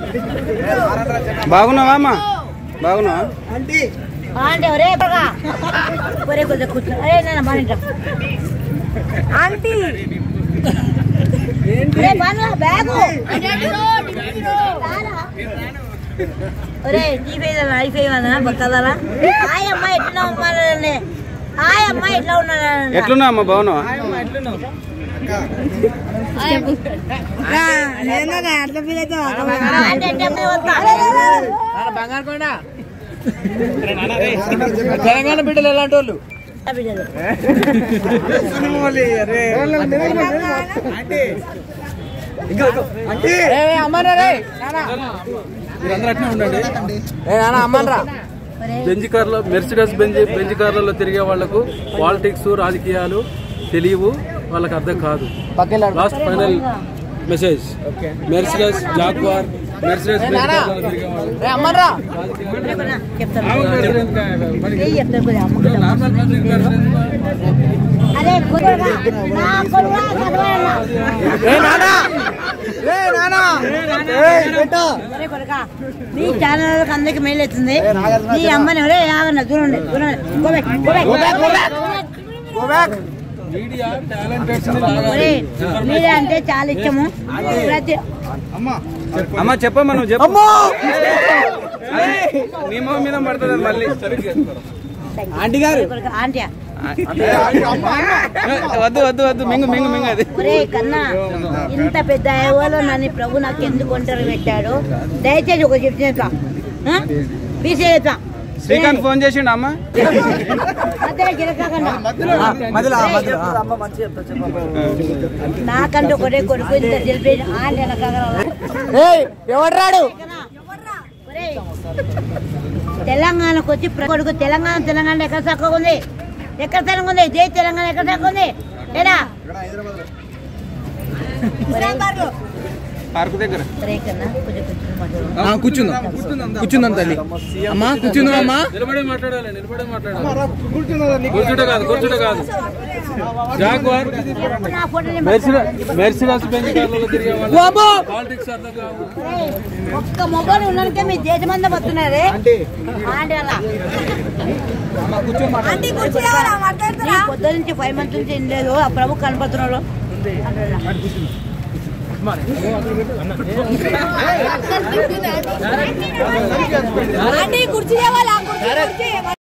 బాగున్నావా అమ్మా బాగున్నావా అంటే ఒరే పగా ఒరే కొద్దిగా కూర్చో అరే నేను బాగా ఆంటీ ఒరే బాను బ్యాగు ఒరే టీవీ ఐఫై వదనా బక్కదలా హాయ్ అమ్మ ఎట్లా ఉన్నారండి హాయ్ అమ్మ ఎట్లా ఉన్నారండి ఎట్లున్నా అమ్మా బాగున్నావా అంటే అంటే వస్తా తెలంగాణ బిడ్డలు ఎలాంటి వాళ్ళు బిడ్డలు అమ్మరా రే మీరందరూ అట్నే ఉండండి అమ్మనరా బెంజ్ కార్లో మెర్సిడస్ బెంజ్ బెంజ్ కార్లలో తిరిగే వాళ్లకు పాలిటిక్స్ రాజకీయాలు తెలియవు వాళ్ళకి అర్థం కాదు పక్కన last final message Mercedes Jaguar Mercedes Benz కార్లలో తిరిగే వాళ్ళు చెప్తాను అమ్మనరా ఏయ్ చెప్తాను కొద్దిగా అమ్మకి అరే కొడుకా నా కొడుకా చదవాలన్నా ఏ నానా ఏ నానా ఒరే కొడుకా మీ ఛానల్ అందరికి మెయిల్ అవుతుంది నీ అమ్మని ఒరే ఆగన్న దూరం ఉండు, దూరం ఉండు. Go back, go back. Go back media talenteds ఒరే మీరే అంటే చాలా ఇష్టము ప్రతి అమ్మా చెప్పమ్మా నువ్వు చెప్పు అమ్మో నీ మొహం మీద పడుతుంది అది మళ్ళీ ఆంటీ గారు కొడుకా, ఆంటీ వద్దు వద్దు వద్దు మింగు మింగు మింగు అది ఒరే కన్నా ఇంత పెద్ద అయ్యేవాళ్ళు నన్ను ప్రభు నాకు ఎందుకు ఒంటరి పెట్టాడు దయచేసి ఒక చెప్తా బీసీ చెప్తా శ్రీకాంత్ ఫోన్ చేసిండు అమ్మా మధ్యలో గిరకాకండా మధ్యలో మధ్యలో నాకంటూ ఒకటే కొడుకు ఇంత తెలిపి ఆంటీ అనకాగల ఏయ్ ఎవడు రాడు తెలంగాణకు వచ్చి ప్ర- కొడుకు తెలంగాణ తెలంగాణ ఎక్కడ చక్కగా ఉంది ఎక్కడ తెలంగాణ ఉంది జై తెలంగాణ ఎక్కడ చక్కగా ఉంది ఏడా పార్కు దగ్గర ఒరే కన్నా కొంచెం కొంచెం మాట్లాడు. కూర్చుందాం కూర్చుందాం తల్లి అమ్మా కూర్చుందాం అమ్మా నిలబడే మాట్లాడాలి నిలబడే మాట్లాడాలి కూర్చుంటే కాదు కూర్చుంటే కాదు జాగ్వార్ ఎప్పుడు నా ఫోటో నేను మెర్సిడస్ మెర్సిడస్ బెంజ్ కార్లలో తిరిగే వాళ్ళు వామ్మో! పాలిటిక్స్ అర్థం కావు ఒరేయ్, ఒక్క మొబైల్ ఉన్నానికే మీ దేశమంతా వస్తున్నారే ఆంటీ అలా నీ పొద్దు నుంచి ఫైవ్ మంత్స్ నుంచి ఏం లేదు ఆ ప్రభు కనపడుతున్నాడు కుర్చీ కుర్చీ